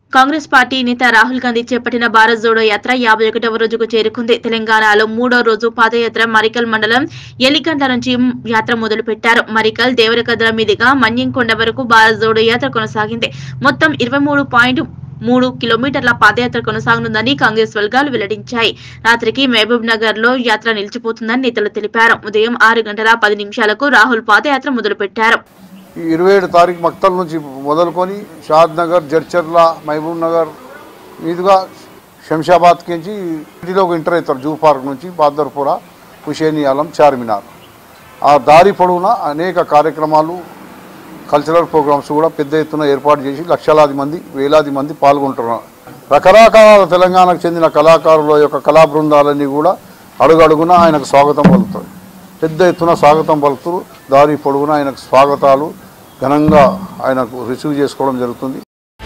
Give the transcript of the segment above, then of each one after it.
Congress party నేత రాహుల్ గాంధీ చేపట్టిన భారత్ జోడో యాత్ర యాభై ఒకటవ రోజుకు చేరుకుంది తెలంగాణలో మూడో రోజు పాదయాత్ర మరికల్ మండలం ఎలిగండ్ల నుంచి యాత్ర మొదలు పెట్టారు మరికల్ దేవరకద్ర మీదుగా మన్యంకొండ వరకు భారత్ జోడో యాత్ర కొనసాగింది మొత్తం ఇరవై మూడు పాయింట్ మూడు కిలోమీటర్ల పాదయాత్ర కొనసాగనుందని కాంగ్రెస్ వర్గాలు వెల్లడించాయి రాత్రికి మహబూబ్ నగర్ లో యాత్ర నిలిచిపోతుందని నేతలు తెలిపారు ఉదయం ఆరు గంటల పది నిమిషాలకు రాహుల్ పాదయాత్ర మొదలుపెట్టారు ఈ ఇరవై ఏడు తారీఖు మక్తల్ నుంచి మొదలుకొని షాద్ నగర్ జడ్చర్ల మహబూబ్ నగర్ మీదుగా శంషాబాద్కి నుంచి సిటీలోకి ఎంటర్ అవుతారు జూ పార్క్ నుంచి బాదర్పుర హుషేని ఆలం చార్మినార్ ఆ దారి పొడవునా అనేక కార్యక్రమాలు కల్చరల్ ప్రోగ్రామ్స్ కూడా పెద్ద ఎత్తున ఏర్పాటు చేసి లక్షలాది మంది వేలాది మంది పాల్గొంటున్నారు రకరకాల తెలంగాణకు చెందిన కళాకారుల యొక్క కళా బృందాలన్నీ కూడా అడుగడుగున ఆయనకు స్వాగతం పలుకుతాయి పెద్ద ఎత్తున స్వాగతం పలుకుతూ దారి పొడవునా ఆయనకు స్వాగతాలు ఘనంగా ఆయనకు రిసీవ్ చేసుకోవడం జరుగుతుంది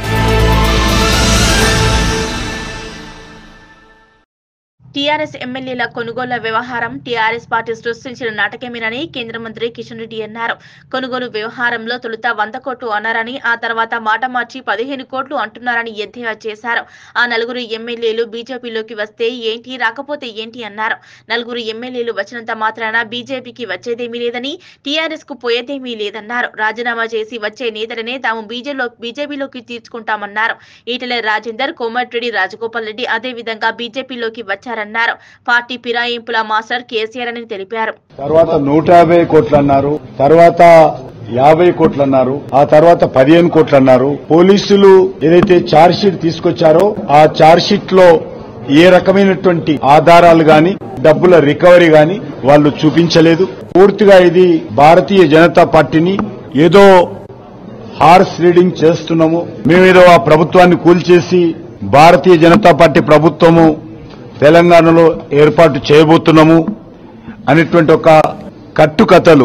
టీఆర్ఎస్ ఎమ్మెల్యేల కొనుగోళ్ల వ్యవహారం టీఆర్ఎస్ పార్టీ సృష్టించిన నాటకమేనని కేంద్ర మంత్రి కిషన్ రెడ్డి అన్నారు కొనుగోలు వ్యవహారంలో తొలుత వంద కోట్లు అన్నారని ఆ తర్వాత మాట మార్చి పదిహేను కోట్లు అంటున్నారని ఎద్దేవా చేశారు ఆ నలుగురు ఎమ్మెల్యేలు బీజేపీలోకి వస్తే ఏంటి రాకపోతే ఏంటి అన్నారు నలుగురు ఎమ్మెల్యేలు వచ్చినంత మాత్రాన బీజేపీకి వచ్చేదేమీ లేదని టీఆర్ఎస్ కు పోయేదేమీ లేదన్నారు రాజీనామా చేసి వచ్చే నేతలనే తాము బీజేలో బీజేపీలోకి తీర్చుకుంటామన్నారు ఈటెల రాజేందర్ కోమటిరెడ్డి రాజగోపాల్ రెడ్డి అదే విధంగా బీజేపీలోకి వచ్చారన్నారు పార్టీ ఫిరాయింపుల మాస్టర్ కేసీఆర్ అని తెలిపారు తర్వాత నూట యాభై కోట్లు అన్నారు తర్వాత యాభై కోట్లు అన్నారు ఆ తర్వాత పదిహేను కోట్లు అన్నారు పోలీసులు ఏదైతే ఛార్జ్ షీట్ తీసుకొచ్చారో ఆ ఛార్జ్ షీట్ లో ఏ రకమైనటువంటి ఆధారాలు గాని డబ్బుల రికవరీ గాని వాళ్ళు చూపించలేదు పూర్తిగా ఇది భారతీయ జనతా పార్టీని ఏదో హార్స్ రీడింగ్ చేస్తున్నాము మేమేదో ఆ ప్రభుత్వాన్ని కూల్చేసి భారతీయ జనతా పార్టీ ప్రభుత్వము తెలంగాణలో ఏర్పాటు చేయబోతున్నాము అనేటువంటి ఒక కట్టుకథలు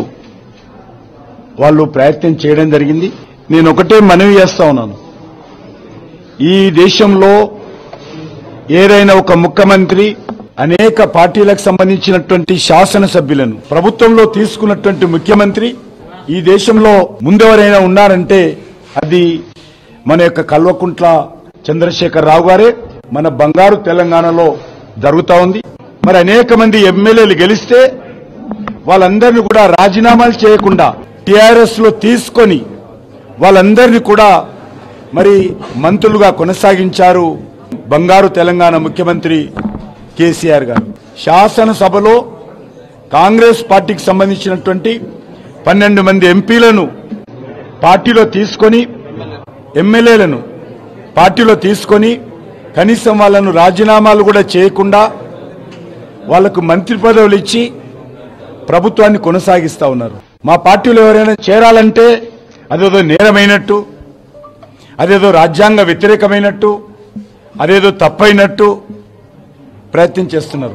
వాళ్ళు ప్రయత్నం చేయడం జరిగింది నేను ఒకటే మనవి చేస్తా ఉన్నాను ఈ దేశంలో ఏదైనా ఒక ముఖ్యమంత్రి అనేక పార్టీలకు సంబంధించినటువంటి శాసనసభ్యులను ప్రభుత్వంలో తీసుకున్నటువంటి ముఖ్యమంత్రి ఈ దేశంలో ముందెవరైనా ఉన్నారంటే అది మన యొక్క కల్వకుంట్ల చంద్రశేఖర్ రావు గారే మన బంగారు తెలంగాణలో జరుగుతా ఉంది మరి అనేక మంది ఎమ్మెల్యేలు గెలిస్తే వాళ్ళందరినీ కూడా రాజీనామాలు చేయకుండా టీఆర్ఎస్ లో తీసుకొని వాళ్ళందరినీ కూడా మరి మంత్రులుగా కొనసాగించారు బంగారు తెలంగాణ ముఖ్యమంత్రి కేసీఆర్ గారు శాసనసభలో కాంగ్రెస్ పార్టీకి సంబంధించినటువంటి పన్నెండు మంది ఎంపీలను పార్టీలో తీసుకొని ఎమ్మెల్యేలను పార్టీలో తీసుకొని కనీసం వాళ్ళను రాజీనామాలు కూడా చేయకుండా వాళ్లకు మంత్రి పదవులు ఇచ్చి ప్రభుత్వాన్ని కొనసాగిస్తా ఉన్నారు మా పార్టీలో ఎవరైనా చేరాలంటే అదేదో నేరమైనట్టు అదేదో రాజ్యాంగ వ్యతిరేకమైనట్టు అదేదో తప్పైనట్టు ప్రయత్నం చేస్తున్నారు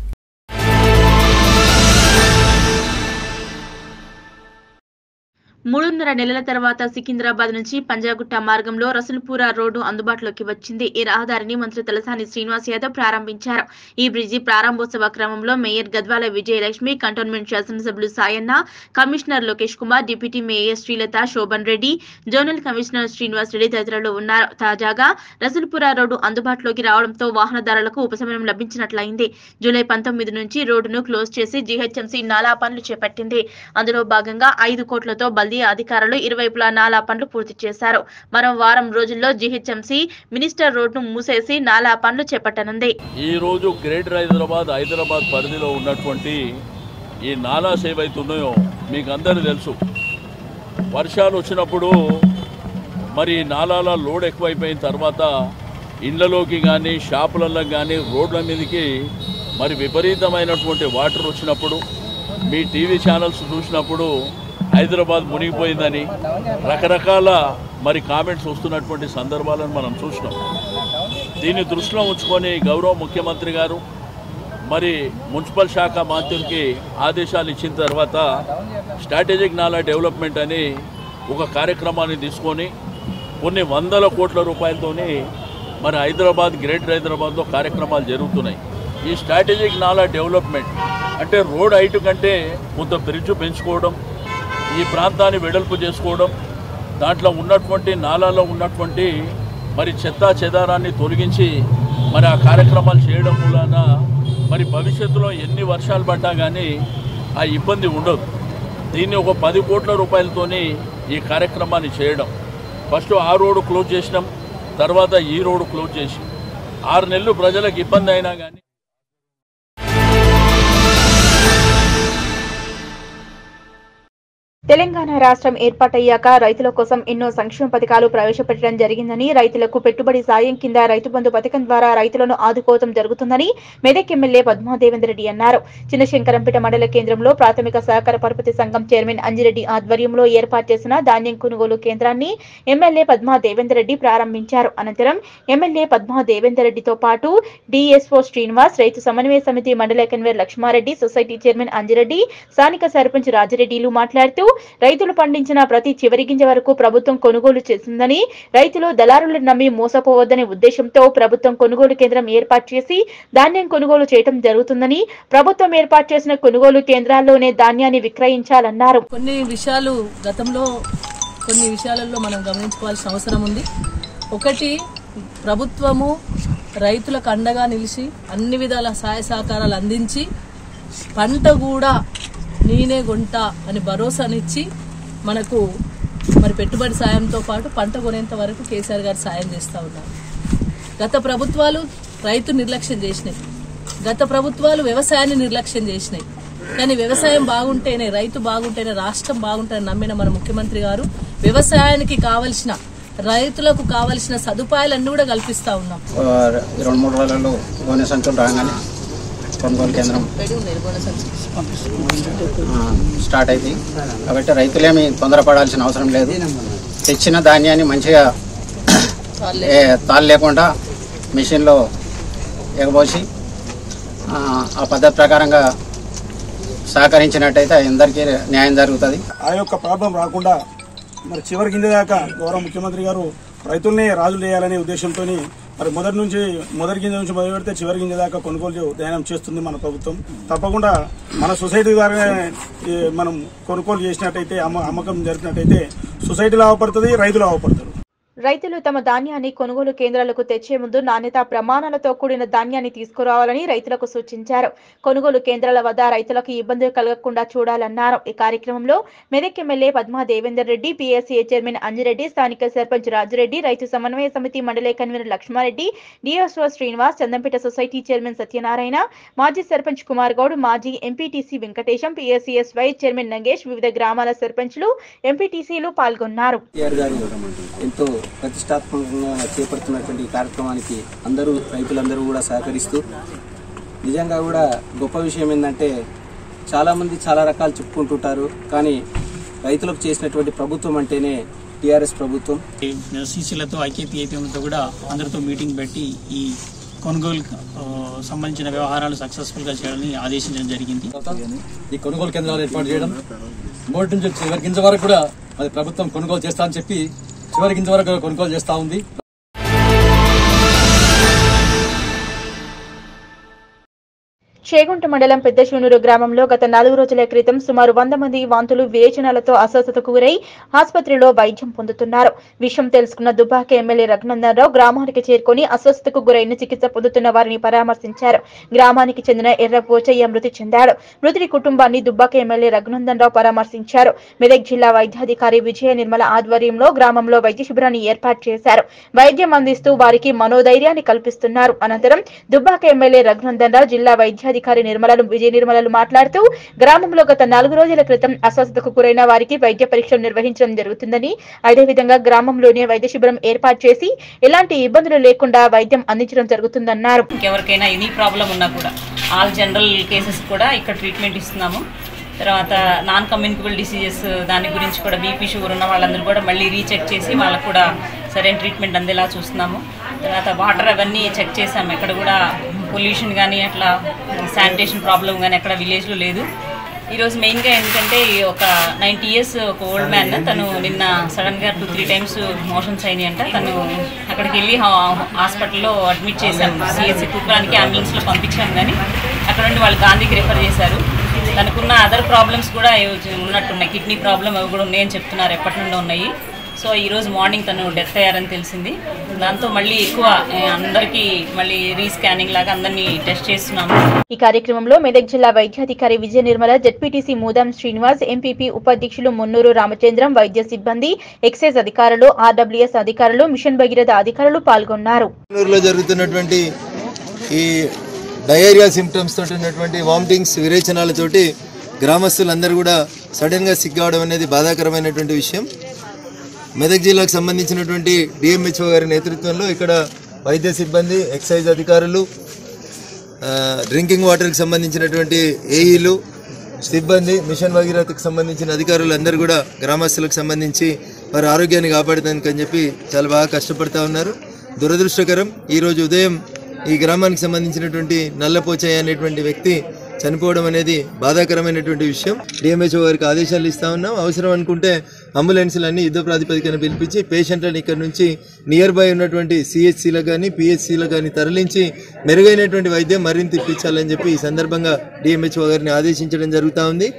మూడున్నర నెలల తర్వాత సికింద్రాబాద్ నుంచి పంజాగుట్ట మార్గంలో రసుల్పుర రోడ్డు అందుబాటులోకి వచ్చింది ఈ రహదారిని మంత్రి తలసాని శ్రీనివాస్ యాదవ్ ప్రారంభించారు ఈ బ్రిడ్జి ప్రారంభోత్సవ క్రమంలో మేయర్ గద్వాల విజయలక్ష్మి కంటోన్మెంట్ శాసనసభ్యులు Sayanna commissioner Lokesh Kumar deputy mayor Srilatha Shobhan Reddy zonal commissioner Srinivas Reddy తదితరులు ఉన్నారు తాజాగా రసుల్పుర రోడ్డు అందుబాటులోకి రావడంతో వాహనదారులకు ఉపశమనం లభించినట్లయింది జూలై పంతొమ్మిది నుంచి రోడ్డును క్లోజ్ చేసి జీహెచ్ఎంసీ నాలా పనులు చేపట్టింది అందులో భాగంగా ఐదు కోట్లతో బల్దీ అధికారులు ఇరువైపులా నాలా పనులు పూర్తి చేశారు మరో వారం రోజుల్లో జీహెచ్ఎంసీ మినిస్టర్ రోడ్ను మూసేసి నాలా పనులు చేపట్టనుంది ఈ రోజు గ్రేటర్ హైదరాబాద్ హైదరాబాద్ పరిధిలో ఉన్నటువంటి ఈ నాలాస్ ఏవైతే ఉన్నాయో మీకు అందరూ తెలుసు వర్షాలు వచ్చినప్పుడు మరి ఈ నాలాల లోడ్ ఎక్కువైపోయిన తర్వాత ఇండ్లలోకి కానీ షాపులలో కానీ రోడ్ల మీదకి మరి విపరీతమైనటువంటి వాటర్ వచ్చినప్పుడు మీ టీవీ ఛానల్స్ చూసినప్పుడు హైదరాబాద్ మునిగిపోయిందని రకరకాల మరి కామెంట్స్ వస్తున్నటువంటి సందర్భాలను మనం చూసినాం దీన్ని దృష్టిలో ఉంచుకొని గౌరవ ముఖ్యమంత్రి గారు మరి మున్సిపల్ శాఖ మంత్రికి ఆదేశాలు ఇచ్చిన తర్వాత స్ట్రాటజిక్ నాలా డెవలప్మెంట్ అని ఒక కార్యక్రమాన్ని తీసుకొని కొన్ని వందల కోట్ల రూపాయలతోని మరి హైదరాబాద్ గ్రేటర్ హైదరాబాద్లో కార్యక్రమాలు జరుగుతున్నాయి ఈ స్ట్రాటజిక్ నాలా డెవలప్మెంట్ అంటే రోడ్ హైట్ కంటే కొంత బ్రిడ్జ్ పెంచుకోవడం ఈ ప్రాంతాన్ని వెడల్పు చేసుకోవడం దాంట్లో ఉన్నటువంటి నాలాలో ఉన్నటువంటి మరి చెత్త చెదారాన్ని తొలగించి మరి ఆ కార్యక్రమాలు చేయడం మూలాన మరి భవిష్యత్తులో ఎన్ని వర్షాలు పడ్డా కానీ ఆ ఇబ్బంది ఉండదు దీన్ని ఒక పది కోట్ల రూపాయలతోని ఈ కార్యక్రమాన్ని చేయడం ఫస్ట్ ఆ రోడ్డు క్లోజ్ చేసినాం తర్వాత ఈ రోడ్డు క్లోజ్ చేసి ఆరు నెలలు ప్రజలకు ఇబ్బంది అయినా కానీ తెలంగాణ రాష్ట్రం ఏర్పాటయ్యాక రైతుల కోసం ఎన్నో సంక్షేమ పథకాలు ప్రవేశపెట్టడం జరిగిందని రైతులకు పెట్టుబడి సాయం కింద రైతు బంధు పథకం ద్వారా రైతులను ఆదుకోవడం జరుగుతుందని మెదక్ ఎమ్మెల్యే పద్మాదేవేందర్ రెడ్డి అన్నారు చిన్నశంకరంపేట మండల కేంద్రంలో ప్రాథమిక సహకార పరపతి సంఘం చైర్మన్ అంజిరెడ్డి ఆధ్వర్యంలో ఏర్పాటు చేసిన ధాన్యం కొనుగోలు కేంద్రాన్ని ఎమ్మెల్యే పద్మాదేవేందర్ రెడ్డి ప్రారంభించారు అనంతరం ఎమ్మెల్యే పద్మాదేవేందర్ రెడ్డితో పాటు డిఎస్ఓ శ్రీనివాస్ రైతు సమన్వయ సమితి మండల convener Lakshmareddy society chairman Anjireddy స్థానిక సర్పంచ్ రాజిరెడ్డిలు మాట్లాడుతూ రైతులు పండించిన ప్రతి చివరి గింజ వరకు ప్రభుత్వం కొనుగోలు చేసిందని రైతులు దళారులను నమ్మి మోసపోవద్దనే ఉద్దేశంతో ప్రభుత్వం కొనుగోలు కేంద్రం ఏర్పాటు చేసి ధాన్యం కొనుగోలు చేయడం జరుగుతుందని ప్రభుత్వం ఏర్పాటు చేసిన కొనుగోలు కేంద్రాల్లోనే ధాన్యాన్ని విక్రయించాలన్నారు కొన్ని విషయాలు గతంలో కొన్ని విషయాలలో మనం గమనించుకోవాల్సిన అవసరం ఉంది ఒకటి ప్రభుత్వము రైతులకు అండగా నిలిచి అన్ని విధాల సహాయ సహకారాలు అందించి పంట కూడా నేనే కొంట అని భరోసానిచ్చి మనకు మరి పెట్టుబడి సాయంతో పాటు పంట కొనేంత వరకు కేసీఆర్ గారు సాయం చేస్తూ ఉన్నారు గత ప్రభుత్వాలు రైతు నిర్లక్ష్యం చేసినాయి గత ప్రభుత్వాలు వ్యవసాయాన్ని నిర్లక్ష్యం చేసినాయి కానీ వ్యవసాయం బాగుంటేనే రైతు బాగుంటేనే రాష్ట్రం బాగుంటేనే నమ్మిన మన ముఖ్యమంత్రి గారు వ్యవసాయానికి కావలసిన రైతులకు కావలసిన సదుపాయాలన్నీ కూడా కల్పిస్తా ఉన్నాం ఆ, రెండు మూడు రోజులలో గోనె సంచులు రాగానే కొనుగోలు కేంద్రం ఆ, స్టార్ట్ అయింది కాబట్టి రైతులేమి తొందరపడాల్సిన అవసరం లేదు తెచ్చిన ధాన్యాన్ని మంచిగా ఏ తాళ్ళు లేకుండా మిషన్లో ఎగబోసి ఆ, ఆ పద్ధతి ప్రకారంగా సహకరించినట్టయితే అందరికీ న్యాయం జరుగుతుంది ఆ యొక్క ప్రాబ్లం రాకుండా మరి చివరి కింద దాకా గౌరవ ముఖ్యమంత్రి గారు రైతుల్ని రాజులు చేయాలనే ఉద్దేశంతో మరి మొదటి నుంచి మొదటి గింజ నుంచి మొదలు పెడితే చివరి గింజ దాకా కొనుగోలు దయనం చేస్తుంది మన ప్రభుత్వం తప్పకుండా మన సొసైటీ ద్వారానే ఈ మనం కొనుగోలు చేసినట్టయితే అమ్మ అమ్మకం జరిపినట్టయితే సొసైటీ లాభపడుతుంది రైతులు లాభపడతారు రైతులు తమ ధాన్యాన్ని కొనుగోలు కేంద్రాలకు తెచ్చే ముందు నాణ్యత ప్రమాణాలతో కూడిన ధాన్యాన్ని తీసుకురావాలని రైతులకు సూచించారు కొనుగోలు కేంద్రాల వద్ద రైతులకు ఇబ్బందులు కలగకుండా చూడాలన్నారు ఈ కార్యక్రమంలో Medak MLA Padma Devender Reddy PSC chairman Anjireddy స్థానిక సర్పంచ్ రాజురెడ్డి రైతు సమన్వయ సమితి మండలి convener Lakshmareddy DSO Srinivas Chandampet society chairman Satyanarayana మాజీ సర్పంచ్ కుమార్ గౌడ్ మాజీ MPTC Venkatesham PSCS vice chairman Nangesh వివిధ గ్రామాల సర్పంచ్లు ఎంపీటీసీలు పాల్గొన్నారు కేఆర్ గారు ఎంతో ప్రతిష్టాత్మకంగా చేపడుతున్నటువంటి ఈ కార్యక్రమానికి అందరూ రైతులందరూ కూడా సహకరిస్తూ నిజంగా కూడా గొప్ప విషయం ఏంటంటే చాలామంది చాలా రకాలు చెప్పుకుంటుంటారు కానీ రైతులకు చేసినటువంటి ప్రభుత్వం అంటేనే టీఆర్ఎస్ ప్రభుత్వం సీసీలతో ఐకేపీఐపీఎంతో కూడా అందరితో మీటింగ్ పెట్టి ఈ కొనుగోలు ఆ, సంబంధించిన వ్యవహారాలు సక్సెస్ఫుల్గా చేయాలని ఆదేశించడం జరిగింది ఈ కొనుగోలు కేంద్రాలు ఏర్పాటు చేయడం మొదటి నుంచి చివరి గింజ వరకు కూడా మరి ప్రభుత్వం కొనుగోలు చేస్తా అని చెప్పి చివరి గింజ వరకు కొనుగోలు చేస్తా ఉంది చేగుంట మండలం పెద్ద శూనూరు గ్రామంలో గత నాలుగు రోజుల క్రితం సుమారు వంద మంది వాంతులు విరేచనాలతో అస్వస్థతకు గురై ఆసుపత్రిలో వైద్యం పొందుతున్నారు విషయం తెలుసుకున్న దుబ్బాక ఎమ్మెల్యే రఘునందన్ రావు గ్రామానికి చేరుకొని అస్వస్థతకు గురైన చికిత్స పొందుతున్న వారిని పరామర్శించారు గ్రామానికి చెందిన ఎర్ర పోచయ్య మృతి చెందాడు మృతుడి కుటుంబాన్ని దుబ్బాక ఎమ్మెల్యే రఘునందన్ రావు పరామర్శించారు మెదక్ జిల్లా వైద్యాధికారి విజయ నిర్మల ఆధ్వర్యంలో గ్రామంలో వైద్య శిబిరాన్ని ఏర్పాటు చేశారు వైద్యం అందిస్తూ వారికి మనోధైర్యాన్ని కల్పిస్తున్నారు అనంతరం దుబ్బాక ఎమ్మెల్యే రఘునందన్ రావు జిల్లా వైద్యాధికారి నిర్మలలు విజయ నిర్మలలు మాట్లాడుతూ గ్రామంలో గత నాలుగు రోజుల క్రితం అస్వస్థతకు గురైన వారికి వైద్య పరీక్షలు నిర్వహించడం జరుగుతుందని అదేవిధంగా గ్రామంలోనే వైద్య శిబిరం ఏర్పాటు చేసి ఎలాంటి ఇబ్బందులు లేకుండా వైద్యం అందించడం జరుగుతుందన్నారు ఎవరికైనా ఎనీ ప్రాబ్లం ఉన్నా కూడా ఆల్ జనరల్ కేసెస్ కూడా ఇక్కడ ట్రీట్మెంట్ ఇస్తున్నాము తర్వాత నాన్ కమ్యూనికబుల్ డిసీజెస్ దాని గురించి కూడా బీపీ షుగర్ ఉన్న వాళ్ళందరూ కూడా మళ్ళీ రీచెక్ చేసి వాళ్ళకు కూడా సరైన ట్రీట్మెంట్ అందేలా చూస్తున్నాము తర్వాత వాటర్ అవన్నీ చెక్ చేసాము ఎక్కడ కూడా పొల్యూషన్ కానీ అట్లా శానిటేషన్ ప్రాబ్లం కానీ ఎక్కడ విలేజ్లో లేదు ఈరోజు మెయిన్గా ఎందుకంటే ఈ ఒక నైంటీ ఇయర్స్ ఒక ఓల్డ్ మ్యాన్ తను నిన్న సడన్గా టూ త్రీ టైమ్స్ మోషన్స్ అయినాయి అంట తను అక్కడికి వెళ్ళి హా- హాస్పిటల్లో అడ్మిట్ చేశాము సిఎస్సి తూప్రానికి అంబులెన్స్లో పంపించాము కానీ అక్కడ నుండి వాళ్ళు గాంధీకి రిఫర్ చేశారు తనకున్న అదర్ ప్రాబ్లమ్స్ కూడా ఏ- ఉన్నట్టున్నాయి కిడ్నీ ప్రాబ్లం అవి కూడా ఉన్నాయని చెప్తున్నారు ఎప్పటి నుండో ఉన్నాయి సో ఈరోజు మార్నింగ్ తను డెత్ అయ్యారని తెలిసింది దాంతో మళ్ళీ ఎక్కువ ఏ, అందరికీ మళ్ళీ రీస్కానింగ్ లాగా అందరినీ టెస్ట్ చేస్తున్నాము ఈ కార్యక్రమంలో మెదక్ జిల్లా వైద్యాధికారి విజయ నిర్మల జెడ్పీటీసీ మూదాం శ్రీనివాస్ ఎంపీపీ ఉపాధ్యక్షులు మున్నూరు రామచంద్రం వైద్య సిబ్బంది ఎక్సైజ్ అధికారులు ఆర్డబ్ల్యూఎస్ అధికారులు మిషన్ భగీరథ అధికారులు పాల్గొన్నారు బెంగళూరులో జరుగుతున్నటువంటి ఈ డయేరియా సిమ్టమ్స్ తోటి ఉన్నటువంటి వామిటింగ్స్ విరేచనాలతోటి గ్రామస్తులందరూ కూడా సడన్గా సిగ్గవడం అనేది బాధాకరమైనటువంటి విషయం మెదక్ జిల్లాకు సంబంధించినటువంటి డిఎంహెచ్ఓ గారి నేతృత్వంలో ఇక్కడ వైద్య సిబ్బంది ఎక్సైజ్ అధికారులు ఆ, డ్రింకింగ్ వాటర్కి సంబంధించినటువంటి ఏఈలు సిబ్బంది మిషన్ భగీరథకు సంబంధించిన అధికారులు అందరూ కూడా గ్రామస్తులకు సంబంధించి వారి ఆరోగ్యాన్ని కాపాడడానికి అని చెప్పి చాలా బాగా కష్టపడతా ఉన్నారు దురదృష్టకరం ఈరోజు ఉదయం ఈ గ్రామానికి సంబంధించినటువంటి నల్లపోచయ్య అనేటువంటి వ్యక్తి చనిపోవడం అనేది బాధాకరమైనటువంటి విషయం డిఎంహెచ్ఓ గారికి ఆదేశాలు ఇస్తా ఉన్నాం అవసరం అనుకుంటే అంబులెన్స్లన్నీ యుద్ధ ప్రాతిపదికన పిలిపించి పేషెంట్లను ఇక్కడ నుంచి నియర్ బై ఉన్నటువంటి సిహెచ్సిలకు కానీ పిహెచ్సిలకు కానీ తరలించి మెరుగైనటువంటి వైద్యం మరింత ఇప్పించాలని చెప్పి ఈ సందర్భంగా డిఎంహెచ్ఓ గారిని ఆదేశించడం జరుగుతూ ఉంది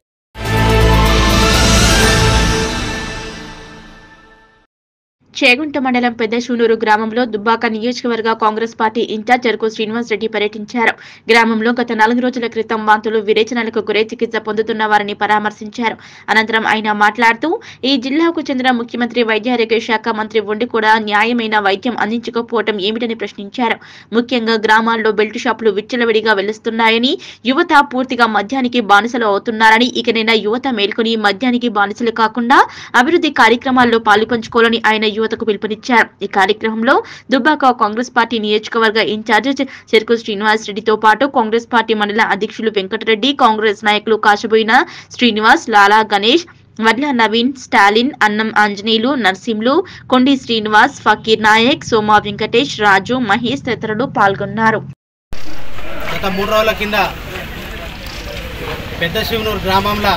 చేగుంట మండలం పెద్ద షూనూరు గ్రామంలో దుబ్బాక నియోజకవర్గ Congress party incharge Cheruku Srinivas Reddy పర్యటించారు గ్రామంలో గత నాలుగు రోజుల క్రితం వాంతులు విరేచనాలకు గురై చికిత్స పొందుతున్న వారిని పరామర్శించారు అనంతరం ఆయన మాట్లాడుతూ ఈ జిల్లాకు చెందిన ముఖ్యమంత్రి వైద్య ఆరోగ్య శాఖ మంత్రి ఉండి కూడా న్యాయమైన వైద్యం అందించకపోవడం ఏమిటని ప్రశ్నించారు ముఖ్యంగా గ్రామాల్లో బెల్ట్ షాపులు విచ్చలవిడిగా వెలుస్తున్నాయని యువత పూర్తిగా మద్యానికి బానిసలు అవుతున్నారని ఇకనైనా యువత మేల్కొని మద్యానికి బానిసలు కాకుండా అభివృద్ధి కార్యక్రమాల్లో పాలుపంచుకోవాలని ఆయన యువతకు పిలుపునిచ్చారు ఈ కార్యక్రమంలో దుబ్బాక కాంగ్రెస్ పార్టీ నియోజకవర్గ ఇన్ఛార్జ్ చెరుకు శ్రీనివాస్ రెడ్డితో పాటు కాంగ్రెస్ పార్టీ మండల అధ్యక్షులు వెంకటరెడ్డి కాంగ్రెస్ నాయకులు కాశబోయిన శ్రీనివాస్ లాలా గణేష్ వడ్ల నవీన్ స్టాలిన్ అన్నం ఆంజనేయులు నర్సింలు కొండి శ్రీనివాస్ ఫకీర్ నాయక్ సోమా వెంకటేష్ రాజు మహేష్ తదితరులు పాల్గొన్నారు గత మూడు రోజుల కింద పెద్ద శివనూరు గ్రామంలో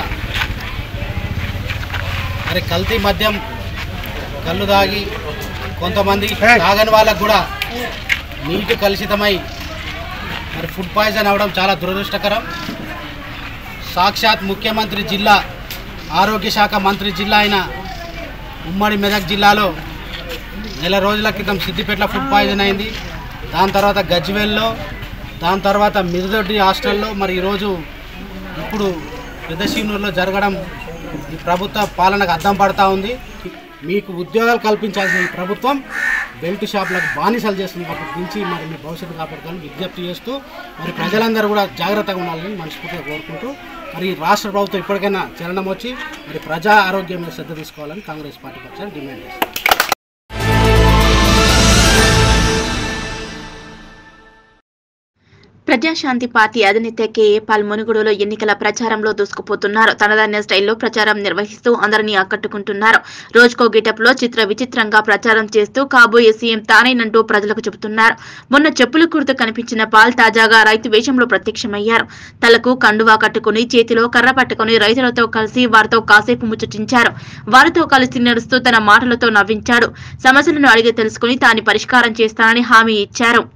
మరి కల్తీ మద్యం కళ్ళు తాగి కొంతమంది తాగని వాళ్ళకు కూడా నీటి కలుషితమై మరి ఫుడ్ పాయిజన్ అవ్వడం చాలా దురదృష్టకరం సాక్షాత్ ముఖ్యమంత్రి జిల్లా ఆరోగ్య శాఖ మంత్రి జిల్లా అయిన ఉమ్మడి మెదక్ జిల్లాలో నెల రోజుల క్రితం సిద్దిపేటలో ఫుడ్ పాయిజన్ అయింది దాని తర్వాత గజ్వేల్లో దాని తర్వాత మిర్దొడ్డి హాస్టల్లో మరి ఈరోజు ఇప్పుడు పెద్దశీనూరులో జరగడం ఈ ప్రభుత్వ పాలనకు అద్దం పడతా ఉంది మీకు ఉద్యోగాలు కల్పించాల్సిన ఈ ప్రభుత్వం బెల్ట్ షాపులకు బానిసలు చేస్తుంది కాబట్టి నుంచి మరి మీ భవిష్యత్తు కాపాడుకోవాలని విజ్ఞప్తి చేస్తూ మరి ప్రజలందరూ కూడా జాగ్రత్తగా ఉండాలని మనస్ఫూర్తిగా కోరుకుంటూ మరి రాష్ట్ర ప్రభుత్వం ఇప్పటికైనా చలనం వచ్చి మరి ప్రజా ఆరోగ్యం మీద శ్రద్ధ తీసుకోవాలని కాంగ్రెస్ పార్టీ పక్షాన్ని డిమాండ్ చేస్తుంది ప్రజాశాంతి పార్టీ అధినేత కేఏ పాల్ మునుగుడులో ఎన్నికల ప్రచారంలో దూసుకుపోతున్నారు తనదైన స్టైల్లో ప్రచారం నిర్వహిస్తూ అందరినీ ఆకట్టుకుంటున్నారు రోజుకో గెటప్ లో చిత్ర విచిత్రంగా ప్రచారం చేస్తూ కాబోయే సీఎం తానేనంటూ ప్రజలకు చెబుతున్నారు మొన్న చెప్పులు కుర్తు కనిపించిన పాల్ తాజాగా రైతు వేషంలో ప్రత్యక్షమయ్యారు తలకు కండువా కట్టుకుని చేతిలో కర్ర పట్టుకుని రైతులతో కలిసి వారితో కాసేపు ముచ్చటించారు వారితో కలిసి నడుస్తూ తన మాటలతో నవ్వించాడు సమస్యలను అడిగి తెలుసుకుని తాను పరిష్కారం చేస్తానని హామీ ఇచ్చారు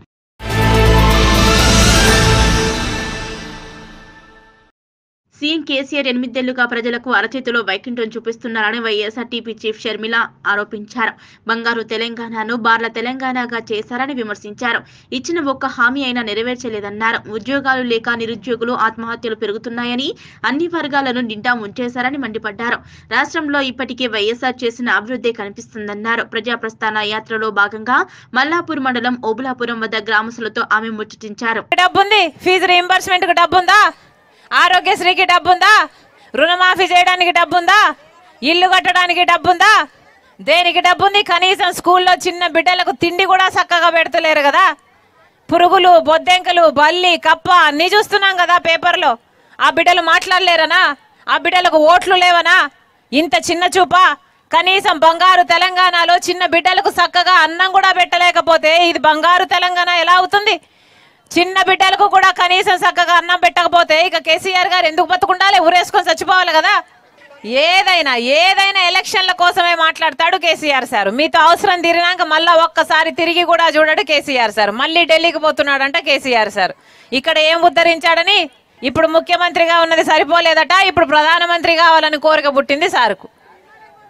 సీఎం కేసీఆర్ ఎనిమిదేళ్లుగా ప్రజలకు అరచేతిలో వైకుంఠం చూపిస్తున్నారని వైఎస్ఆర్టీపీ చీఫ్ షర్మిల ఆరోపించారు బంగారు తెలంగాణను బార్ల తెలంగాణగా చేశారని విమర్శించారు ఇచ్చిన ఒక్క హామీ అయినా నెరవేర్చలేదన్నారు ఉద్యోగాలు లేక నిరుద్యోగులు ఆత్మహత్యలు పెరుగుతున్నాయని అన్ని వర్గాలను నిండా ముంచేశారని మండిపడ్డారు రాష్ట్రంలో ఇప్పటికే వైఎస్ఆర్ చేసిన అభివృద్ధి కనిపిస్తుందన్నారు ప్రజా ప్రస్థాన యాత్రలో భాగంగా మల్లాపూర్ మండలం ఓబులాపురం వద్ద గ్రామస్తులతో ఆమె ముచ్చటించారు డబ్బుంది ఫీజు రీంబర్స్మెంట్ కి డబ్బుందా ఆరోగ్యశ్రీకి డబ్బుందా రుణమాఫీ చేయడానికి డబ్బుందా ఇల్లు కట్టడానికి డబ్బుందా దేనికి డబ్బుంది కనీసం స్కూల్లో చిన్న బిడ్డలకు తిండి కూడా చక్కగా పెడతలేరు కదా పురుగులు బొద్దెంకలు బల్లి కప్ప అన్నీ చూస్తున్నాం కదా పేపర్లో ఆ బిడ్డలు మాట్లాడలేరనా ఆ బిడ్డలకు ఓట్లు లేవనా ఇంత చిన్న చూపా కనీసం బంగారు తెలంగాణలో చిన్న బిడ్డలకు చక్కగా అన్నం కూడా పెట్టలేకపోతే ఇది బంగారు తెలంగాణ ఎలా అవుతుంది చిన్న బిడ్డలకు కూడా కనీసం చక్కగా అన్నం పెట్టకపోతే ఇక కేసీఆర్ గారు ఎందుకు బతుకుండాలి ఊరేసుకొని చచ్చిపోవాలి కదా ఏదైనా ఏదైనా ఎలక్షన్ల కోసమే మాట్లాడతాడు కేసీఆర్ సార్ మీతో అవసరం తీరినాక మళ్ళా ఒక్కసారి తిరిగి కూడా చూడడు కేసీఆర్ సార్ మళ్ళీ ఢిల్లీకి పోతున్నాడంట కేసీఆర్ సార్ ఇక్కడ ఏం ఉద్ధరించాడని ఇప్పుడు ముఖ్యమంత్రిగా ఉన్నది సరిపోలేదట ఇప్పుడు ప్రధానమంత్రి కావాలని కోరిక పుట్టింది సార్కు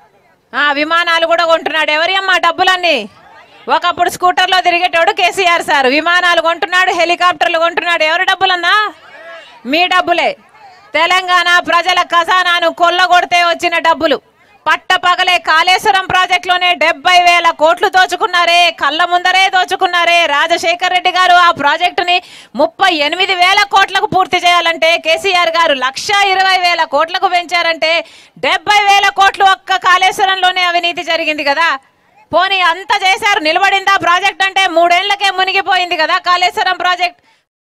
ఆ, విమానాలు కూడా కొంటున్నాడు ఎవరి అమ్మా డబ్బులన్నీ ఒకప్పుడు స్కూటర్లో తిరిగేటోడు కేసీఆర్ సార్ విమానాలు కొంటున్నాడు హెలికాప్టర్లు కొంటున్నాడు ఎవరి డబ్బులన్నా మీ డబ్బులే తెలంగాణ ప్రజల ఖజానాను కొల్లగొడితే వచ్చిన డబ్బులు పట్ట పగలే కాళేశ్వరం ప్రాజెక్టులోనే డెబ్బై వేల కోట్లు దోచుకున్నారే కళ్ళ ముందరే దోచుకున్నారే రాజశేఖర్ రెడ్డి గారు ఆ ప్రాజెక్టుని ముప్పై ఎనిమిది వేల కోట్లకు పూర్తి చేయాలంటే కేసీఆర్ గారు లక్ష ఇరవై వేల కోట్లకు పెంచారంటే డెబ్బై వేల కోట్లు ఒక్క కాళేశ్వరంలోనే అవినీతి జరిగింది కదా పోనీ అంత చేశారు నిలబడిందా ప్రాజెక్ట్ అంటే మూడేళ్లకే మునిగిపోయింది కదా కాళేశ్వరం ప్రాజెక్ట్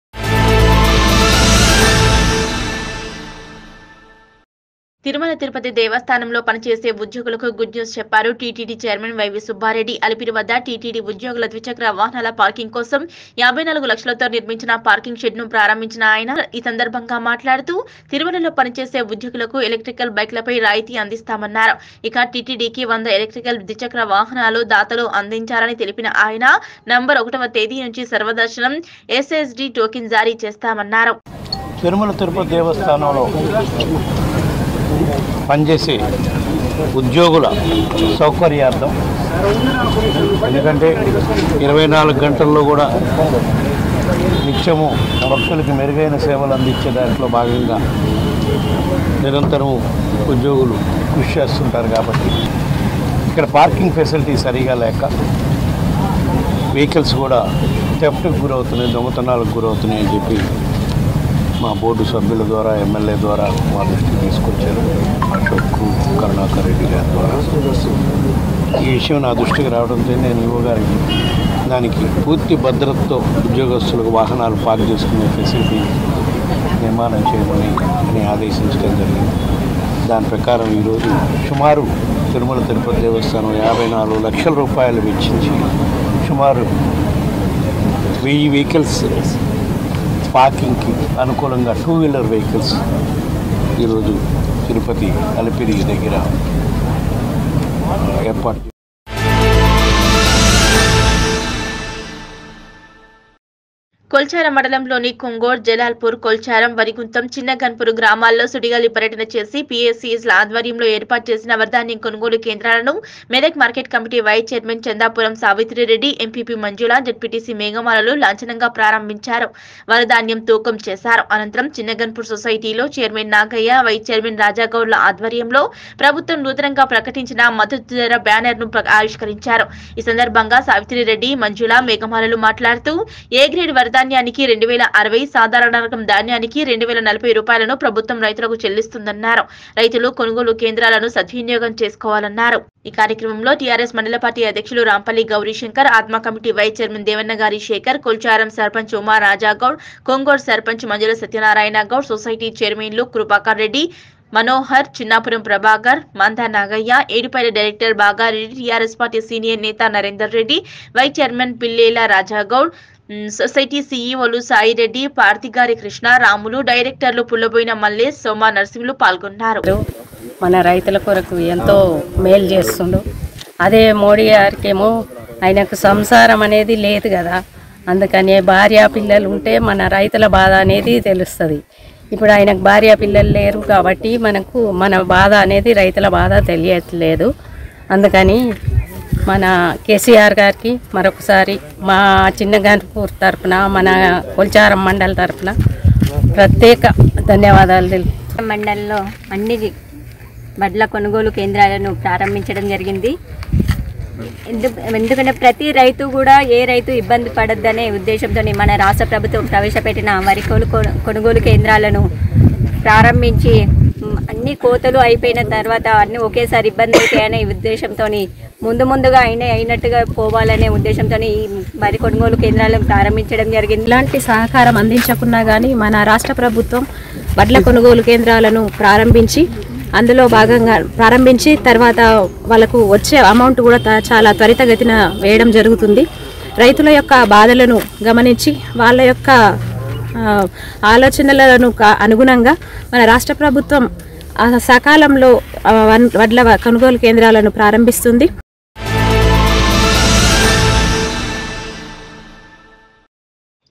తిరుమల తిరుపతి దేవస్థానంలో పనిచేసే ఉద్యోగులకు గుడ్ న్యూస్ చెప్పారు TTD chairman YV Subbareddy Alipiri వద్ద టీటీడీ ఉద్యోగుల ద్విచక్ర వాహనాల పార్కింగ్ కోసం యాభై నాలుగు లక్షలతో నిర్మించిన పార్కింగ్ షెడ్ ను ప్రారంభించిన ఆయన ఈ సందర్భంగా మాట్లాడుతూ తిరుమలలో పనిచేసే ఉద్యోగులకు ఎలక్ట్రికల్ బైక్లపై రాయితీ అందిస్తామన్నారు ఇక టీటీడీకి వంద ఎలక్ట్రికల్ ద్విచక్ర వాహనాలు దాతలు అందించారని తెలిపిన ఆయన నంబర్ ఒకటవ తేదీ నుంచి సర్వదర్శనం ఎస్ఎస్డి టోకెన్ జారీ చేస్తామన్నారు తిరుమల తిరుపతి దేవస్థానంలో పనిచేసే ఉద్యోగుల సౌకర్యార్థం ఎందుకంటే ఇరవై నాలుగు గంటల్లో కూడా నిత్యము భక్తులకి మెరుగైన సేవలు అందించే దాంట్లో భాగంగా నిరంతరం ఉద్యోగులు కృషి చేస్తుంటారు కాబట్టి ఇక్కడ పార్కింగ్ ఫెసిలిటీ సరిగా లేక వెహికల్స్ కూడా థెఫ్ట్కి గురవుతున్నాయి దొంగతనాలకు గురవుతున్నాయి అని చెప్పి మా బోర్డు సభ్యుల ద్వారా ఎమ్మెల్యే ద్వారా మా దృష్టికి తీసుకొచ్చారు అశోక్ కరుణాకర్ రెడ్డి గారి ద్వారా ఈ విషయం నా దృష్టికి రావడంతో నేను యువ గారికి దానికి పూర్తి భద్రతతో ఉద్యోగస్తులకు వాహనాలు పార్క్ చేసుకునే ఫెసిలిటీ నిర్మాణం చేయమని అని ఆదేశించడం జరిగింది దాని ప్రకారం ఈరోజు సుమారు తిరుమల తిరుపతి దేవస్థానం యాభై నాలుగు లక్షల రూపాయలు వెచ్చించి సుమారు వెయ్యి వెహికల్స్ పార్కింగ్కి అనుకూలంగా టూ వీలర్ వెహికల్స్ ఈరోజు తిరుపతి అలిపిరి దగ్గర ఏర్పాటు కొల్చారం మండలంలోని కొంగోడ్ జలాల్పూర్ కొల్చారం వరిగుంతం చిన్నగన్పూర్ గ్రామాల్లో సుడిగాలి పర్యటన చేసి పిఎస్సిఎస్ల ఆధ్వర్యంలో ఏర్పాటు చేసిన వరధాన్యం కొనుగోలు కేంద్రాలను Medak market committee vice chairman Chandapuram Savitrireddy MPP Manjula ZPTC మేఘమాలలు లాంఛనంగా ప్రారంభించారు వరధాన్యం తూకం చేశారు అనంతరం చిన్నగన్పూర్ సొసైటీలో చైర్మన్ నాగయ్య వైస్ చైర్మన్ రాజాగౌడ్ల ఆధ్వర్యంలో ప్రభుత్వం నూతనంగా ప్రకటించిన మద్దతు ధర బ్యానర్ ను ఆవిష్కరించారు ఈ సందర్భంగా సావిత్రిరెడ్డి మంజుల మేఘమాలలు మాట్లాడుతూ ఏ గ్రేడ్ వరధాన్యానికి రెండు వేల అరవై సాధారణ రకం ధాన్యానికి రెండు వేల నలభై రూపాయలను ప్రభుత్వం రైతులకు చెల్లిస్తుందన్నారు రైతులు కొనుగోలు కేంద్రాలను సద్వినియోగం చేసుకోవాలన్నారు ఈ కార్యక్రమంలో టీఆర్ఎస్ మండల పార్టీ అధ్యక్షులు రాంపల్లి గౌరీశంకర్ ఆత్మ కమిటీ వైస్ చైర్మన్ దేవన్న గారి శేఖర్ కొల్చారం సర్పంచ్ ఉమా రాజాగౌడ్ కొంగోడ్ సర్పంచ్ మంజుల సత్యనారాయణ గౌడ్ సొసైటీ చైర్మన్లు Krupakar Reddy Manohar Chinnapuram Prabhakar Manda Nagaiah Edupalli director Bagareddy TRS party senior నేత Narender Reddy vice chairman Pillela Rajagoud um, society సీఈఓలు సాయిరెడ్డి పార్థిగారి కృష్ణ రాములు డైరెక్టర్లు పుల్లబోయిన మల్లేష్ సోమా నరసింహులు పాల్గొన్నారు మన రైతుల కొరకు ఎంతో మేలు చేస్తుండు అదే మోడీ గారికేమో ఆయనకు సంసారం అనేది లేదు కదా అందుకని భార్య పిల్లలు ఉంటే మన రైతుల బాధ అనేది తెలుస్తుంది ఇప్పుడు ఆయనకు భార్య పిల్లలు లేరు కాబట్టి మనకు మన బాధ అనేది రైతుల బాధ తెలియట్లేదు అందుకని మన కేసీఆర్ గారికి మరొకసారి మా చిన్నగాన్పూర్ తరపున మన కొల్చారం మండలి తరపున ప్రత్యేక ధన్యవాదాలు తెలుపు మండలంలో అన్ని వడ్ల కొనుగోలు కేంద్రాలను ప్రారంభించడం జరిగింది ఎందుకు ఎందుకంటే ప్రతి రైతు కూడా ఏ రైతు ఇబ్బంది పడద్దనే ఉద్దేశంతో మన రాష్ట్ర ప్రభుత్వం ప్రవేశపెట్టిన వరి కొను- కొనుగోలు కేంద్రాలను ప్రారంభించి మ్, అన్ని కోతలు అయిపోయిన తర్వాత అన్ని ఒకేసారి ఇబ్బంది అవుతాయనే ఉద్దేశంతో ముందు ముందుగా అయిన అయినట్టుగా పోవాలనే ఉద్దేశంతో ఈ వరి కొనుగోలు కేంద్రాలను ప్రారంభించడం జరిగింది ఇలాంటి సహకారం అందించకున్నా కానీ మన రాష్ట్ర ప్రభుత్వం వడ్ల కొనుగోలు కేంద్రాలను ప్రారంభించి అందులో భాగంగా ప్రారంభించి తర్వాత వాళ్ళకు వచ్చే అమౌంట్ కూడా త- చాలా త్వరితగతిన వేయడం జరుగుతుంది రైతుల యొక్క బాధలను గమనించి వాళ్ళ యొక్క ఆ, ఆలోచనలను క- అనుగుణంగా మన రాష్ట్ర ప్రభుత్వం ఆ సకాలంలో ఆ, వన్- వడ్ల కొనుగోలు కేంద్రాలను ప్రారంభిస్తుంది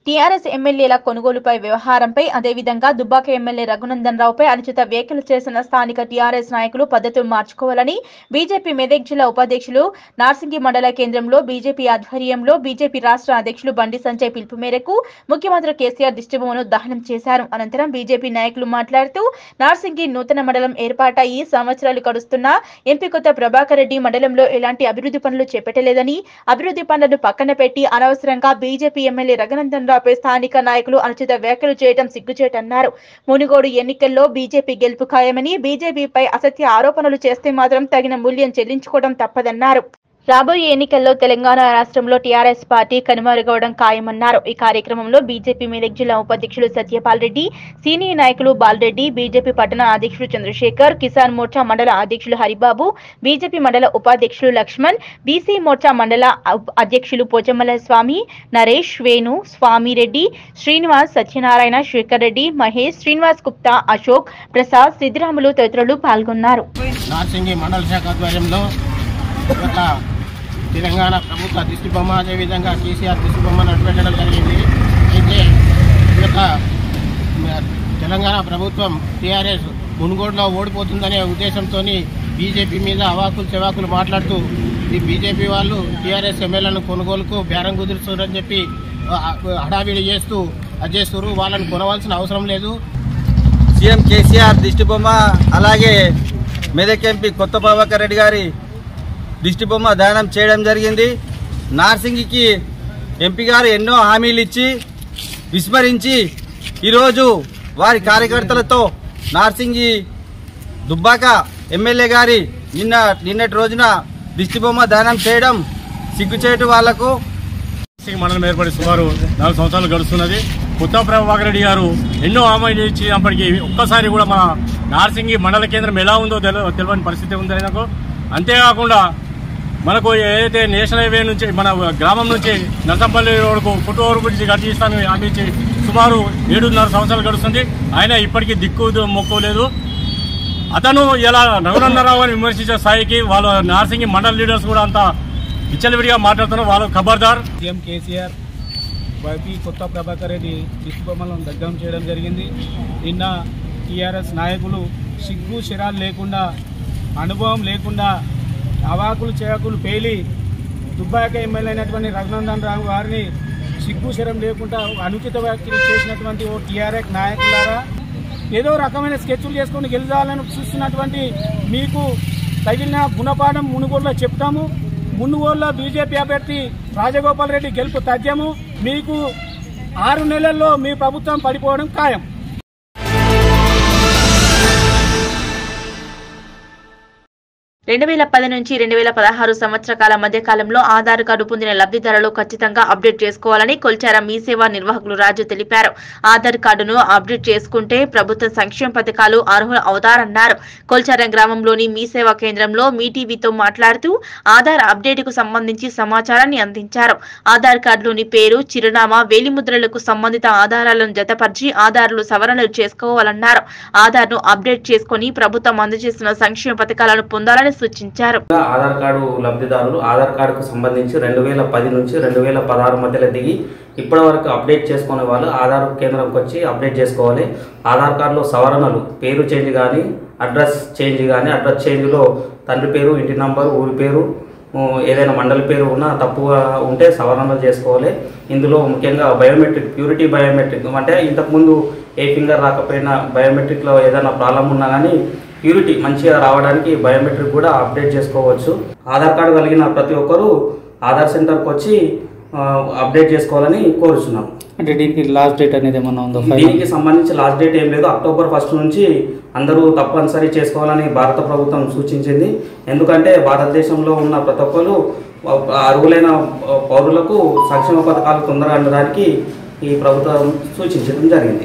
టీఆర్ఎస్ ఎమ్మెల్యేల కొనుగోలుపై వ్యవహారంపై అదేవిధంగా దుబ్బాక ఎమ్మెల్యే రఘునందన్ రావుపై అనుచిత వ్యాఖ్యలు చేసిన స్థానిక టీఆర్ఎస్ నాయకులు పద్ధతులు మార్చుకోవాలని బీజేపీ మెదక్ జిల్లా ఉపాధ్యక్షులు నార్సింగి మండల కేంద్రంలో బీజేపీ ఆధ్వర్యంలో బీజేపీ రాష్ట్ర అధ్యక్షులు బండి సంజయ్ పిలుపు మేరకు ముఖ్యమంత్రి కేసీఆర్ దిష్టిబొమ్మను దహనం చేశారు అనంతరం బీజేపీ నాయకులు మాట్లాడుతూ నార్సింగి నూతన మండలం ఏర్పాటయ్యి సంవత్సరాలు గడుస్తున్నా ఎంపీ కొత్త ప్రభాకర్ రెడ్డి మండలంలో ఎలాంటి అభివృద్ధి పనులు చేపట్టలేదని అభివృద్ధి పనులను పక్కన పెట్టి అనవసరంగా బీజేపీ ఎమ్మెల్యే రఘునందన్ రావుపై స్థానిక నాయకులు అనుచిత వ్యాఖ్యలు చేయడం సిగ్గుచేటన్నారు మునుగోడు ఎన్నికల్లో బీజేపీ గెలుపు ఖాయమని బీజేపీపై అసత్య ఆరోపణలు చేస్తే మాత్రం తగిన మూల్యం చెల్లించుకోవడం తప్పదన్నారు రాబోయే ఎన్నికల్లో తెలంగాణ రాష్ట్రంలో టీఆర్ఎస్ పార్టీ కనుమరుగవడం ఖాయమన్నారు ఈ కార్యక్రమంలో బీజేపీ మెదక్ జిల్లా ఉపాధ్యక్షులు సత్యపాల్ రెడ్డి సీనియర్ నాయకులు బాలరెడ్డి బీజేపీ పట్టణ అధ్యక్షులు చంద్రశేఖర్ కిసాన్ మోర్చా మండల అధ్యక్షులు హరిబాబు బీజేపీ మండల ఉపాధ్యక్షులు లక్ష్మణ్ బీసీ మోర్చా మండల ఉప్- అధ్యక్షులు పోచమ్మల స్వామి నరేష్ వేణు స్వామిరెడ్డి శ్రీనివాస్ సత్యనారాయణ శేఖర్ రెడ్డి మహేష్ శ్రీనివాస్ గుప్తా అశోక్ ప్రసాద్ సిద్దిరాములు తదితరులు పాల్గొన్నారు నార్సింగి మండల శాఖ ఆధ్వర్యంలో ఈ యొక్క తెలంగాణ ప్రభుత్వ దిష్టి బొమ్మ అదేవిధంగా కేసీఆర్ దిష్టి బొమ్మను అడ్డుపెట్టడం జరిగింది అయితే ఈ యొక్క మ- తెలంగాణ ప్రభుత్వం టీఆర్ఎస్ మునుగోడులో ఓడిపోతుందనే ఉద్దేశంతో బీజేపీ మీద అవాకులు చెవాకులు మాట్లాడుతూ ఈ బీజేపీ వాళ్ళు టీఆర్ఎస్ ఎమ్మెల్యేలను కొనుగోలుకు బేరం కుదురుతున్నారని చెప్పి ఆ, హడావిడి చేస్తూ అది చేస్తున్నారు వాళ్ళని కొనవలసిన అవసరం లేదు సీఎం కేసీఆర్ దిష్టి బొమ్మ అలాగే మెదక్ ఎంపీ కొత్త ప్రభాకర్ రెడ్డి గారి దిష్టి బొమ్మ దానం చేయడం జరిగింది నార్సింగికి ఎంపీ గారు ఎన్నో హామీలు ఇచ్చి విస్మరించి ఈరోజు వారి కార్యకర్తలతో నార్సింగి దుబ్బాక ఎమ్మెల్యే గారి నిన్న నిన్నటి రోజున దిష్టి బొమ్మ దానం చేయడం సిగ్గుచేటు వాళ్లకు నార్సింగ్ మండలం ఏర్పడి సుమారు నాలుగు సంవత్సరాలు గడుస్తున్నది కొత్త ప్రభాకర్ రెడ్డి గారు ఎన్నో హామీలు ఇచ్చినప్పటికీ ఒక్కసారి కూడా మన నార్సింగి మండల కేంద్రం ఎలా ఉందో తెల తెలియని పరిస్థితి ఉంది ఆయనకు అంతేకాకుండా మనకు ఏదైతే నేషనల్ హైవే నుంచి మన గ్రామం నుంచి నర్సంపల్లి రోడ్కు ఫుట్ ఓవర్ బ్రిడ్జ్ కట్టిస్తానని హామీ ఇచ్చి సుమారు ఏడున్నర సంవత్సరాలు గడుస్తుంది ఆయన ఇప్పటికీ దిక్కు మొక్కోలేదు అతను ఇలా రఘునందరావు అని విమర్శించే స్థాయికి వాళ్ళ నార్సింగి మండల లీడర్స్ కూడా అంత విచ్చలవిడిగా మాట్లాడుతున్నారు వాళ్ళు ఖబర్దార్ సీఎం కేసీఆర్ వైపీ కొత్త ప్రభాకర్ రెడ్డి దిష్టి బొమ్మలను దగ్ధం చేయడం జరిగింది నిన్న టీఆర్ఎస్ నాయకులు సిగ్గు శరాలు లేకుండా అనుభవం లేకుండా అవాకులు చేకులు పేలి దుబ్బాక ఎమ్మెల్యే అయినటువంటి రఘునందన్ రావు గారిని సిగ్గు శరం లేకుండా అనుచిత వ్యాఖ్యలు చేసినటువంటి ఓ టీఆర్ఎస్ నాయకులారా ఏదో రకమైన స్కెచ్లు చేసుకొని గెలిచాలని చూస్తున్నటువంటి మీకు తగిన గుణపాఠం మునుగోడులో చెప్తాము మునుగోడులో బీజేపీ అభ్యర్థి రాజగోపాల్ రెడ్డి గెలుపు తథ్యము మీకు ఆరు నెలల్లో మీ ప్రభుత్వం పడిపోవడం ఖాయం రెండు వేల పది నుంచి రెండు వేల పదహారు సంవత్సర కాల మధ్య కాలంలో ఆధార్ కార్డు పొందిన లబ్ధిదారులు ఖచ్చితంగా అప్డేట్ చేసుకోవాలని కొల్చార మీ సేవా నిర్వాహకులు రాజు తెలిపారు ఆధార్ కార్డును అప్డేట్ చేసుకుంటే ప్రభుత్వ సంక్షేమ పథకాలు అర్హులు అవుతారన్నారు కొల్చార గ్రామంలోని మీ సేవా కేంద్రంలో మీ టీవీతో మాట్లాడుతూ ఆధార్ అప్డేట్ కు సంబంధించి సమాచారాన్ని అందించారు ఆధార్ కార్డులోని పేరు చిరునామా వేలిముద్రలకు సంబంధిత ఆధారాలను జతపరిచి ఆధార్లు సవరణలు చేసుకోవాలన్నారు ఆధార్ ను అప్డేట్ చేసుకుని ప్రభుత్వం అందజేస్తున్న సంక్షేమ పథకాలను పొందాలని సూచించారు ఆధార్ కార్డు లబ్ధిదారులు ఆధార్ కార్డుకు సంబంధించి రెండు వేల పది నుంచి రెండు వేల పదహారు మధ్యలో దిగి ఇప్పటి వరకు అప్డేట్ చేసుకునే వాళ్ళు ఆధార్ కేంద్రంకి వచ్చి అప్డేట్ చేసుకోవాలి ఆధార్ కార్డులో సవరణలు పేరు చేంజ్ కానీ అడ్రస్ చేంజ్ కానీ అడ్రస్ చేంజ్లో తండ్రి పేరు ఇంటి నంబరు ఊరి పేరు ఊ, ఏదైనా మండలి పేరు ఉన్నా తప్పుగా ఉంటే సవరణలు చేసుకోవాలి ఇందులో ముఖ్యంగా బయోమెట్రిక్ ప్యూరిటీ బయోమెట్రిక్ అంటే ఇంతకుముందు ఏ ఫింగర్ రాకపోయినా బయోమెట్రిక్లో ఏదైనా ప్రాబ్లం ఉన్నా కానీ ప్యూరిటీ మంచిగా రావడానికి బయోమెట్రిక్ కూడా అప్డేట్ చేసుకోవచ్చు ఆధార్ కార్డు కలిగిన ప్రతి ఒక్కరూ ఆధార్ సెంటర్కి వచ్చి ఆ, అప్డేట్ చేసుకోవాలని కోరుచున్నాం అంటే దీనికి లాస్ట్ డేట్ అనేది ఏమన్నా ఉందో దీనికి సంబంధించి లాస్ట్ డేట్ ఏం లేదు అక్టోబర్ ఫస్ట్ నుంచి అందరూ తప్పనిసరి చేసుకోవాలని భారత ప్రభుత్వం సూచించింది ఎందుకంటే భారతదేశంలో ఉన్న ప్రతి ఒక్కరు అర్హులైన పౌరులకు సంక్షేమ పథకాలు తొందరగా అందడానికి ఈ ప్రభుత్వం సూచించడం జరిగింది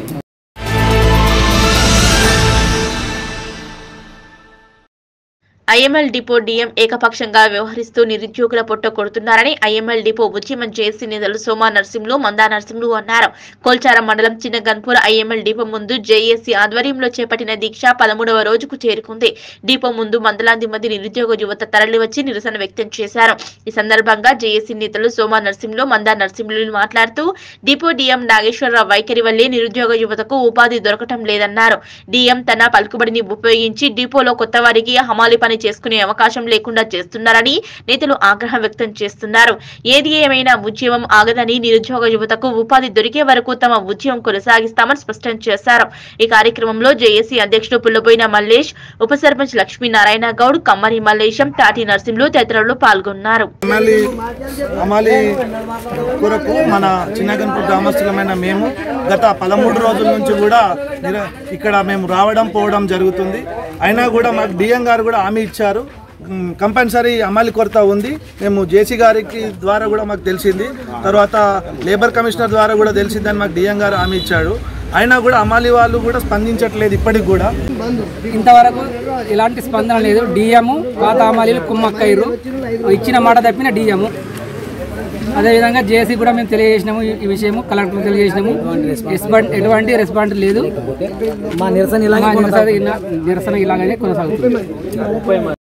ఐఎంఎల్ డిపో డిఎం ఏకపక్షంగా వ్యవహరిస్తూ నిరుద్యోగుల పొట్ట కొడుతున్నారని ఐఎంఎల్ డిపో ఉద్యమం జేసీ నేతలు సోమా నర్సింహులు మందా నర్సింహులు అన్నారు కోల్చారం మండలం చిన్న గన్పూర్ ఐఎంఎల్ డిపో ముందు జేఏసీ ఆధ్వర్యంలో చేపట్టిన దీక్ష పదమూడవ రోజుకు చేరుకుంది డిపో ముందు వందలాది మంది నిరుద్యోగ యువత తరలివచ్చి నిరసన వ్యక్తం చేశారు ఈ సందర్భంగా జేఏసీ నేతలు సోమా నర్సింహులు మందా నర్సింహులు మాట్లాడుతూ డిపో డిఎం నాగేశ్వరరావు వైఖరి వల్లే నిరుద్యోగ యువతకు ఉపాధి దొరకటం లేదన్నారు డిఎం తన పలుకుబడిని ఉపయోగించి డిపోలో కొత్త వారికి హమాలి పని చేసుకునే అవకాశం లేకుండా చేస్తున్నారని నేతలు ఆగ్రహం వ్యక్తం చేస్తున్నారు ఏది ఏమైనా ఉద్యమం ఆగదని నిరుద్యోగ యువతకు ఉపాధి దొరికే వరకు తమ ఉద్యమం కొనసాగిస్తామని స్పష్టం చేశారు ఈ కార్యక్రమంలో జేఏసీ అధ్యక్షుడు పుల్లబోయిన మల్లేష్ ఉప సర్పంచ్ లక్ష్మీనారాయణ గౌడ్ కమ్మరి మల్లేశం తాటి నరసింహులు తదితరులు పాల్గొన్నారు అమాలి అమాలి కొరకు మన చిన్నగన్పూర్ గ్రామస్తులమైన మేము గత పదమూడు రోజుల నుంచి కూడా నిర- ఇక్కడ మేము రావడం పోవడం జరుగుతుంది అయినా కూడా మాకు డిఎం గారు కూడా హామీ ఇచ్చారు ఉమ్, కంపల్సరీ అమలు కొరత ఉంది మేము జేసీ గారికి ద్వారా కూడా మాకు తెలిసింది తర్వాత లేబర్ కమిషనర్ ద్వారా కూడా తెలిసిందని మాకు డిఎం గారు హామీ ఇచ్చాడు అయినా కూడా అమాలి వాళ్ళు కూడా స్పందించట్లేదు ఇప్పటికి కూడా ఇంతవరకు ఎలాంటి స్పందన లేదు డిఎం పాత అమాలీలు కుమ్మక్కయ్యారు ఇచ్చిన మాట తప్పిన డిఎం అదేవిధంగా జేసీ కూడా మేము తెలియజేసినాము ఈ- ఈ విషయము కలెక్టర్ తెలియజేసినాము రెస్పాండ్ ఎటువంటి రెస్పాండ్ లేదు మా నిరసన నిరసన ఇలాగనే కొనసాగుతుంది